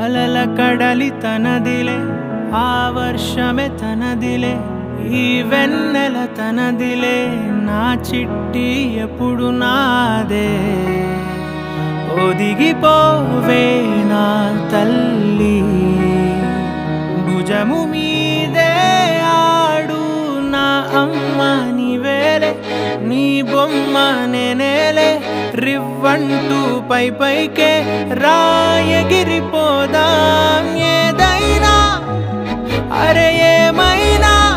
అలల కడలి తనదిలే ఆ వర్షమే తనదిలే ఈ వెన్నెల తనదిలే నా చిట్టి ఎప్పుడు నాదే ఒదిగిపోవే నా తల్లి భుజము మీదే ఆడు నా అమ్మ నీవేలే నీ బొమ్మ నేనేలే రివ్వంటూ పై పైకే రాయగిరిపోదాం ఏదైనా అరే ఏమైనా